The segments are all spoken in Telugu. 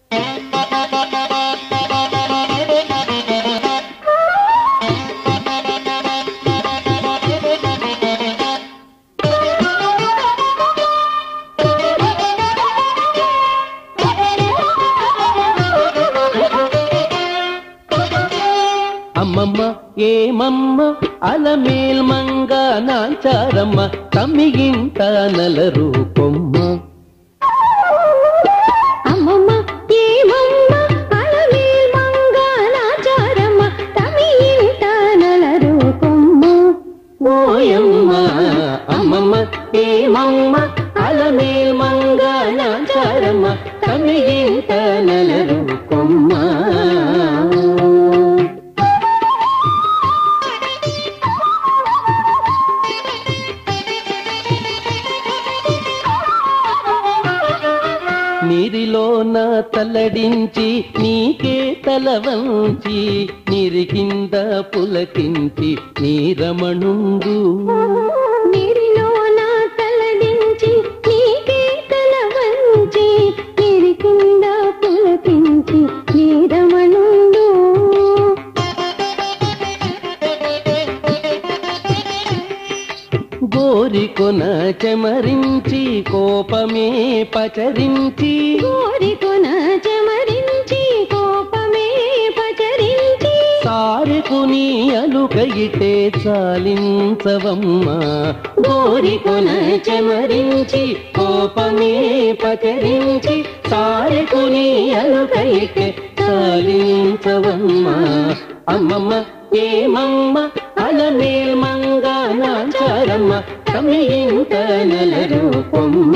అమ్మమ్మ ఏమమ్మ అలమేల్ మంగ నాంచారమ్మ తమ్మిగింట నలరు కొమ్మ అమ్మమ్మ ఏమమ్మ అలమేల్ మంగ నాచారమ్మ తమి ఇంట నలరు కొమ్మ ఓయమ్మ అమ్మమ్మ ఏమమ్మ అలమేల్ మంగ నాంచారమ్మ తమ్మిగింట నలరు కొమ్మ నీరిలోన తల్లడించి నీకే తల వంచి నీరి కింద పులకించి నీరమణుండు నీరిలో నా తలదించి నీకే తల వంచి నీరి కింద పులకించి నీరమణుండు గోరికొన చెమరించి కోపమే పచరించి కోరికొన చెమరించి కోపమే పచరించి సారెకు నీ అలుకయితే చాలించవమ్మా గోరికొన చెమరించి కోపమే పచరించి సారెకు నీ అలుకయితే చాలించవమ్మా అమ్మమ్మ ఏమమ్మ అలమేల్ మంగ నాచారమ్మ తమియింత నలరు కొమ్మ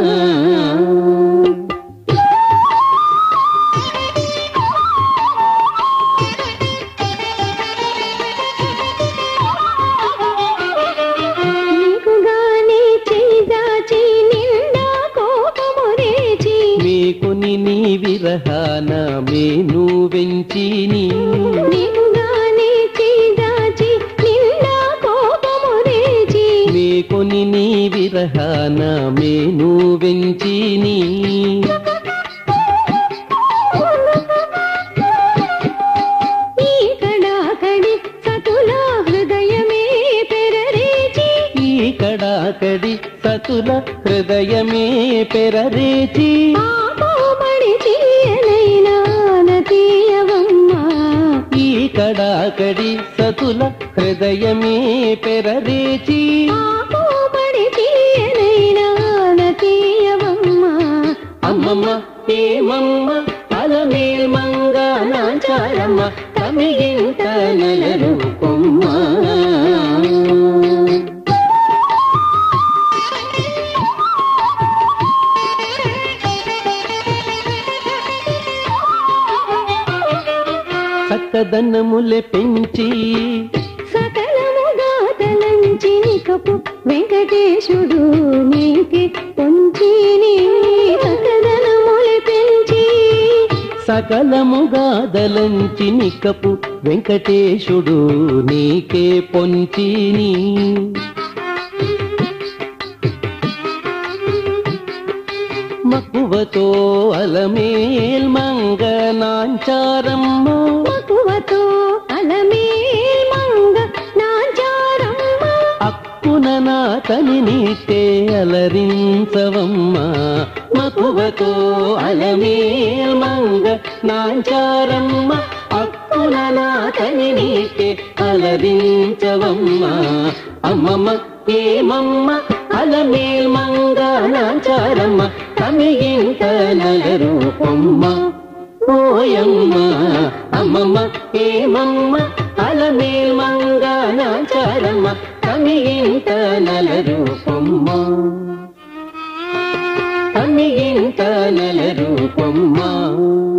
నీకుగానే చేదాచి నిండా కోపము రేచి మీకుని నీ విరహాన మేను వెంచిని నీకుగానే చేదాచి నిండా కోపము రేచి మీకుని నీ విరహాన మేను వెంచిని ఈ కడాకడి సతుల హృదయమే పెరరేచి ఈ కడాకడి సతుల హృదయమే పెరరేచి ఆ కోమడి తీయనైనా నతీయవమ్మా ఈ కడాకడి సతుల హృదయమే పెరరేచి ఆ కోమడి తీయనైనా నతీయవమ్మా అమ్మమ్మ ఏమమ్మ అలమేల్ మంగ నాచారమ్మ తమిగింత నలరు కొమ్మ చక్కదనములె పెంచి సకలముగా తలంచి నికపు వెంకటేశుడు నీకి పొంచి నీ సకదనములు పెంచి సకలముగా దలంచి నికపు వెంకటేశుడు నీకే పొంచిని మక్కువతో అలమేల్ మంగ నాంచారమ్మ మకువతో అలమేల్ మంగ నాచారమ్మ అక్కున నా తని నీటే అలరించవమ్మ మక్కువతో అలమేల్ మంగ నాంచారమ్మ అక్కున నా తని నీటే అలరించవమ్మ అమ్మమ్మ ఏమమ్మ అలమేల్ మంగ నాంచారమ్మ తమిగింత నగరు కొమ్మ ఓయమ్మ అమ్మమ్మ ఏమమ్మ అలమేల్ మంగ నాచారమ్మ తమిగింత నలరు కొమ్మ తమిగింత నలరు కొమ్మ